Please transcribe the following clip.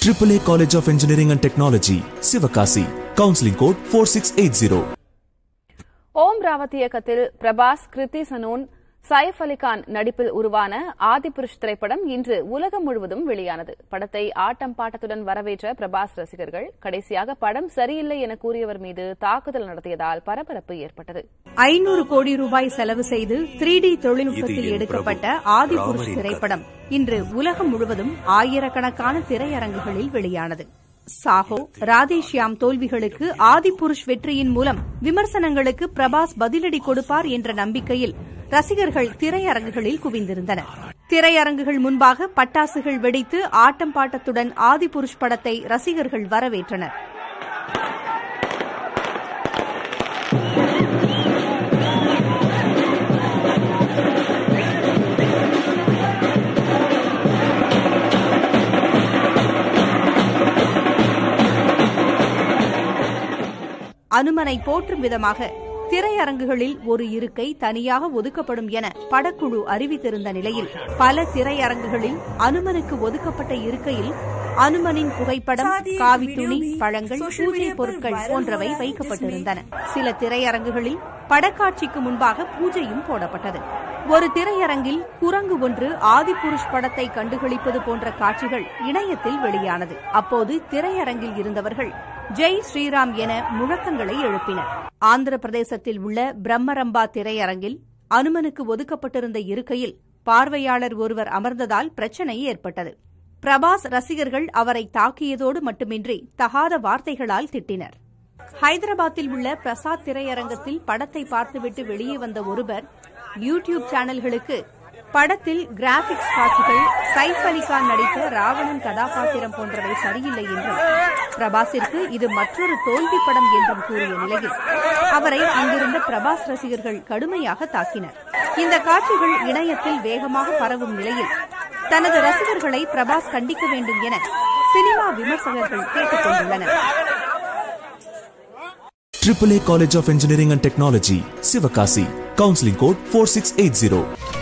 AAA College of Engineering and Technology, Sivakasi. Counseling code 4680. ஓம் ராவத் இயக்கத்தில் பிரபாஸ் கிருத்தி சனூன் சைஃப் அலி கான் நடிப்பில் உருவான ஆதிபுருஷ் திரைப்படம் இன்று உலகம் முழுவதும் வெளியானது படத்தை ஆட்டம் பாட்டத்துடன் வரவேற்ற பிரபாஸ் ரசிகர்கள் கடைசியாக படம் சரியில்லை என கூறியவர் மீது தாக்குதல் நடத்தியதால் பரபரப்பு ஏற்பட்டது ஐநூறு கோடி ரூபாய் செலவு செய்து த்ரீ டி தொழில்நுட்பத்தில் எடுக்கப்பட்ட ஆதிபுருஷ் திரைப்படம் இன்று உலகம் முழுவதும் ஆயிரக்கணக்கான திரையரங்குகளில் வெளியானது சாஹோ ராதேஷ்யாம் தோல்விகளுக்கு ஆதிபுருஷ் வெற்றியின் மூலம் விமர்சனங்களுக்கு பிரபாஸ் பதிலடி கொடுப்பார் என்ற நம்பிக்கையில் ரசிகர்கள் திரையரங்குகளில் குவிந்திருந்தனர் திரையரங்குகள் முன்பாக பட்டாசுகள் வெடித்து ஆட்டம் பாட்டத்துடன் ஆதிபுருஷ் படத்தை ரசிகர்கள் வரவேற்றனர் அனுமனை போற்றும் விதமாக திரையரங்குகளில் ஒரு இருக்கை தனியாக ஒதுக்கப்படும் என படக்குழு அறிவித்திருந்த நிலையில் பல திரையரங்குகளில் அனுமனுக்கு ஒதுக்கப்பட்ட இருக்கையில் அனுமனின் புகைப்படம் காவி துணி பழங்கள் பூஜை பொருட்கள் போன்றவை வைக்கப்பட்டிருந்தன சில திரையரங்குகளில் படக்காட்சிக்கு முன்பாக பூஜையும் போடப்பட்டது ஒரு திரையரங்கில் குரங்கு ஒன்று ஆதிபுருஷ் படத்தை கண்டுகளிப்பது போன்ற காட்சிகள் இணையத்தில் வெளியானது அப்போது திரையரங்கில் இருந்தவர்கள் ஜெய் ஸ்ரீராம் என முழக்கங்களை எழுப்பினர் ஆந்திர பிரதேசத்தில் உள்ள பிரம்மரம்பா திரையரங்கில் அனுமனுக்கு ஒதுக்கப்பட்டிருந்த இருக்கையில் பார்வையாளர் ஒருவர் அமர்ந்ததால் பிரச்சினை ஏற்பட்டது பிரபாஸ் ரசிகர்கள் அவரை தாக்கியதோடு மட்டுமின்றி தகாத வார்த்தைகளால் திட்டினர் ஹைதராபாத்தில் உள்ள பிரசாத் திரையரங்கத்தில் படத்தை பார்த்துவிட்டு வெளியே வந்த ஒருவர் யூ டியூப் சேனல்களுக்கு படத்தில் கிராபிக்ஸ் காட்சிகள் சைஃப் அலி கான் நடித்த ராவணன் கதாபாத்திரம் போன்றவை சரியில்லை என்றும் பிரபாஸிற்கு இது மற்றொரு தோல்வி படம் என்றும் கூறிய நிலையில் அவரை அங்கிருந்த பிரபாஸ் ரசிகர்கள் கடுமையாக தாக்கினர் இந்த காட்சிகள் இணையத்தில் வேகமாக பரவும் நிலையில் தனது ரசிகர்களை பிரபாஸ் கண்டிக்க வேண்டும் என சினிமா விமர்சகர்கள் கேட்டுக் கொண்டுள்ளனர் AAA College of Engineering and Technology, Sivakasi. Counseling code 4680.